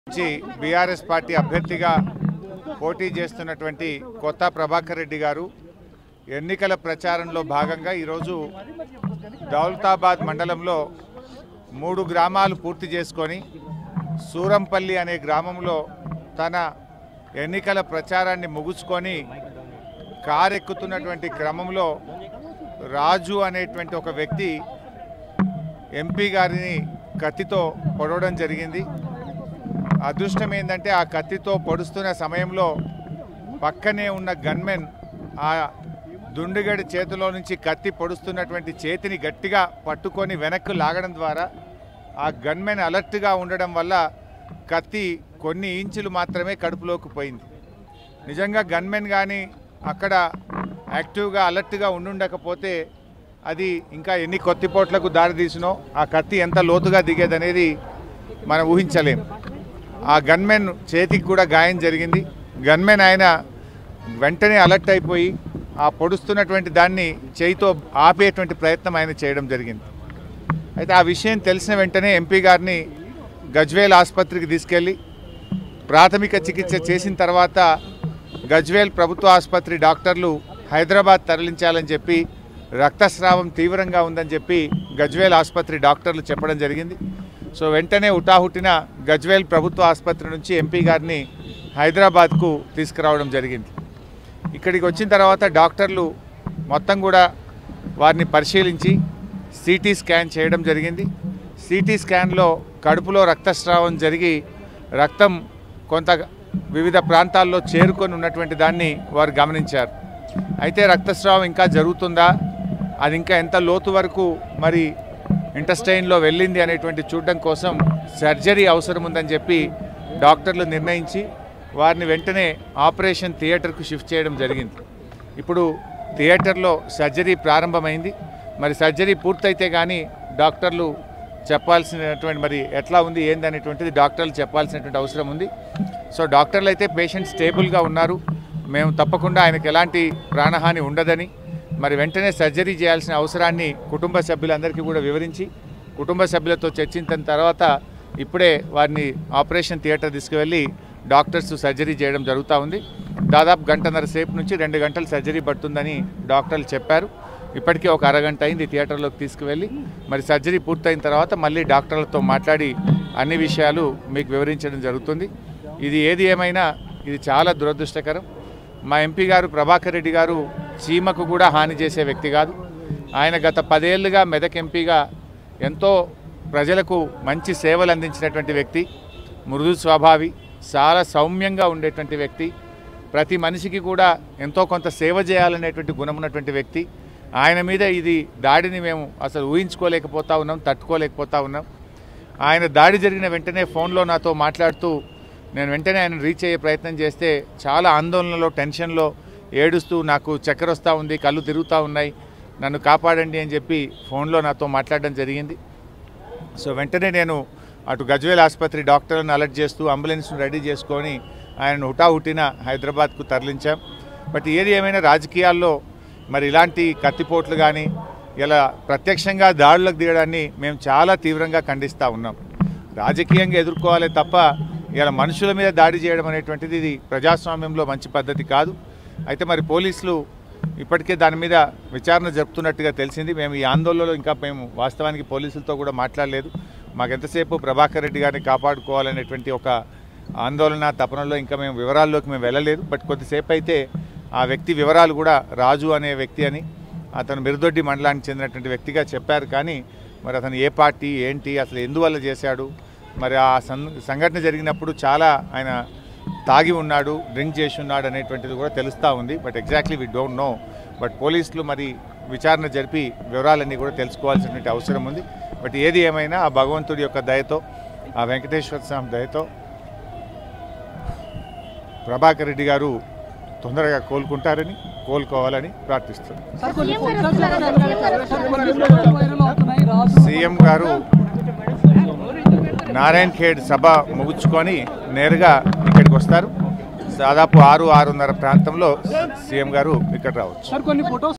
నుంచి BRS party అభ్యర్థిగా పోటీ చేస్తున్నటువంటి కొత్త ప్రభాకర్ రెడ్డి గారు ఎన్నికల ప్రచారంలో భాగంగా ఈరోజు దౌలతాబాద్ మండలంలో మూడు గ్రామాలు పూర్తి చేసుకొని సూరంపల్లి అనే గ్రామంలో తన ఎన్నికల ప్రచారాన్ని ముగుచుకొని కారెక్కుతున్నటువంటి క్రమంలో రాజు అనేటువంటి ఒక వ్యక్తి ఎంపీ గారిని కత్తితో పొడవడం జరిగింది అదృష్టం ఏంటంటే ఆ కత్తితో పొడుస్తున్న సమయంలో పక్కనే ఉన్న గన్మెన్ ఆ దుండుగడి చేతిలో నుంచి కత్తి పొడుస్తున్నటువంటి చేతిని గట్టిగా పట్టుకొని వెనక్కు లాగడం ద్వారా ఆ గన్మెన్ అలర్ట్గా ఉండడం వల్ల కత్తి కొన్ని ఇంచులు మాత్రమే కడుపులోకి పోయింది నిజంగా గన్మెన్ కానీ అక్కడ యాక్టివ్గా అలర్ట్గా ఉండుండకపోతే అది ఇంకా ఎన్ని కొత్తిపోట్లకు దారి తీసినో ఆ కత్తి ఎంత లోతుగా దిగేదనేది మనం ఊహించలేం ఆ గన్మెన్ చేతికి కూడా గాయం జరిగింది గన్మెన్ ఆయన వెంటనే అలర్ట్ అయిపోయి ఆ పొడుస్తున్నటువంటి దాన్ని చేయితో ఆపేటువంటి ప్రయత్నం ఆయన చేయడం జరిగింది అయితే ఆ విషయం తెలిసిన వెంటనే ఎంపీ గారిని గజ్వేల్ ఆసుపత్రికి తీసుకెళ్ళి ప్రాథమిక చికిత్స చేసిన తర్వాత గజ్వేల్ ప్రభుత్వ ఆసుపత్రి డాక్టర్లు హైదరాబాద్ తరలించాలని చెప్పి రక్తస్రావం తీవ్రంగా ఉందని చెప్పి గజ్వేల్ ఆసుపత్రి డాక్టర్లు చెప్పడం జరిగింది సో వెంటనే ఉటాహుటిన గజ్వేల్ ప్రభుత్వ ఆసుపత్రి నుంచి ఎంపీ గారిని హైదరాబాద్కు తీసుకురావడం జరిగింది ఇక్కడికి వచ్చిన తర్వాత డాక్టర్లు మొత్తం కూడా వారిని పరిశీలించి సిటీ స్కాన్ చేయడం జరిగింది సిటీ స్కాన్లో కడుపులో రక్తస్రావం జరిగి రక్తం కొంత వివిధ ప్రాంతాల్లో చేరుకొని ఉన్నటువంటి దాన్ని వారు గమనించారు అయితే రక్తస్రావం ఇంకా జరుగుతుందా అది ఇంకా ఎంత లోతు వరకు మరి ఇంటస్టైన్లో వెళ్ళింది అనేటువంటి చూడడం కోసం సర్జరీ అవసరం ఉందని చెప్పి డాక్టర్లు నిర్ణయించి వారిని వెంటనే ఆపరేషన్ థియేటర్కు షిఫ్ట్ చేయడం జరిగింది ఇప్పుడు థియేటర్లో సర్జరీ ప్రారంభమైంది మరి సర్జరీ పూర్తయితే కానీ డాక్టర్లు చెప్పాల్సినటువంటి మరి ఎట్లా ఉంది ఏంది అనేటువంటిది డాక్టర్లు చెప్పాల్సినటువంటి అవసరం ఉంది సో డాక్టర్లు అయితే పేషెంట్ స్టేబుల్గా ఉన్నారు మేము తప్పకుండా ఆయనకు ఎలాంటి ప్రాణహాని ఉండదని మరి వెంటనే సర్జరీ చేయాల్సిన అవసరాన్ని కుటుంబ సభ్యులందరికీ కూడా వివరించి కుటుంబ సభ్యులతో చర్చించిన తర్వాత ఇప్పుడే వారిని ఆపరేషన్ థియేటర్ తీసుకువెళ్ళి డాక్టర్స్ సర్జరీ చేయడం జరుగుతూ ఉంది దాదాపు గంటన్నర సేపు నుంచి రెండు గంటలు సర్జరీ పడుతుందని డాక్టర్లు చెప్పారు ఇప్పటికే ఒక అరగంట అయింది థియేటర్లోకి తీసుకువెళ్ళి మరి సర్జరీ పూర్తయిన తర్వాత మళ్ళీ డాక్టర్లతో మాట్లాడి అన్ని విషయాలు మీకు వివరించడం జరుగుతుంది ఇది ఏది ఏమైనా ఇది చాలా దురదృష్టకరం మా ఎంపీ గారు ప్రభాకర్ రెడ్డి గారు చీమకు కూడా హాని చేసే వ్యక్తి కాదు ఆయన గత పదేళ్లుగా మెదక్ ఎంపీగా ఎంతో ప్రజలకు మంచి సేవలు అందించినటువంటి వ్యక్తి మృదు స్వభావి చాలా సౌమ్యంగా ఉండేటువంటి వ్యక్తి ప్రతి మనిషికి కూడా ఎంతో కొంత సేవ చేయాలనేటువంటి గుణం ఉన్నటువంటి వ్యక్తి ఆయన మీద ఇది దాడిని మేము అసలు ఊహించుకోలేకపోతా ఉన్నాం తట్టుకోలేకపోతా ఉన్నాం ఆయన దాడి జరిగిన వెంటనే ఫోన్లో నాతో మాట్లాడుతూ నేను వెంటనే ఆయన రీచ్ అయ్యే ప్రయత్నం చేస్తే చాలా ఆందోళనలో టెన్షన్లో ఏడుస్తూ నాకు చక్కెర వస్తూ ఉంది కళ్ళు తిరుగుతూ ఉన్నాయి నన్ను కాపాడండి అని చెప్పి ఫోన్లో నాతో మాట్లాడడం జరిగింది సో వెంటనే నేను అటు గజ్వేల్ ఆసుపత్రి డాక్టర్లను అలర్ట్ చేస్తూ అంబులెన్స్ను రెడీ చేసుకొని ఆయనను హుటాహుటిన హైదరాబాద్కు తరలించాం బట్ ఏది ఏమైనా రాజకీయాల్లో మరి ఇలాంటి కత్తిపోట్లు కానీ ఇలా ప్రత్యక్షంగా దాడులకు దిగడాన్ని మేము చాలా తీవ్రంగా ఖండిస్తూ ఉన్నాం రాజకీయంగా ఎదుర్కోవాలి తప్ప ఇలా మనుషుల మీద దాడి చేయడం అనేటువంటిది ఇది ప్రజాస్వామ్యంలో మంచి పద్ధతి కాదు అయితే మరి పోలీసులు ఇప్పటికే దాని మీద విచారణ జరుపుతున్నట్టుగా తెలిసింది మేము ఈ ఆందోళనలో ఇంకా మేము వాస్తవానికి పోలీసులతో కూడా మాట్లాడలేదు మాకు ఎంతసేపు ప్రభాకర్ రెడ్డి గారిని కాపాడుకోవాలనేటువంటి ఒక ఆందోళన తపనలో ఇంకా మేము వివరాల్లోకి మేము వెళ్ళలేదు బట్ కొద్దిసేపు అయితే ఆ వ్యక్తి వివరాలు కూడా రాజు అనే వ్యక్తి అని అతను మిరుదొడ్డి మండలానికి చెందినటువంటి వ్యక్తిగా చెప్పారు కానీ మరి అతను ఏ పార్టీ ఏంటి అసలు ఎందువల్ల చేశాడు మరి ఆ సం సంఘటన జరిగినప్పుడు చాలా ఆయన తాగి ఉన్నాడు డ్రింక్ చేసి ఉన్నాడు అనేటువంటిది కూడా తెలుస్తూ ఉంది but exactly we don't know but పోలీసులు మరి విచారణ జరిపి వివరాలన్నీ కూడా తెలుసుకోవాల్సినటువంటి అవసరం ఉంది బట్ ఏది ఏమైనా ఆ భగవంతుడి యొక్క దయతో ఆ వెంకటేశ్వర స్వామి దయతో ప్రభాకర్ రెడ్డి గారు తొందరగా కోలుకుంటారని కోలుకోవాలని ప్రార్థిస్తున్నాను సార్ కొన్ని ఫోటోలు వైరల్ అవుతున్నాయి రాజు సీఎం గారు నారాయణ్ ఖేడ్ సభ ముగించుకొని నేరుగా ఇక్కడికి వస్తారు దాదాపు ఆరు ఆరున్నర ప్రాంతంలో సీఎం గారు ఇక్కడ రావచ్చు సార్ కొన్ని ఫోటోస్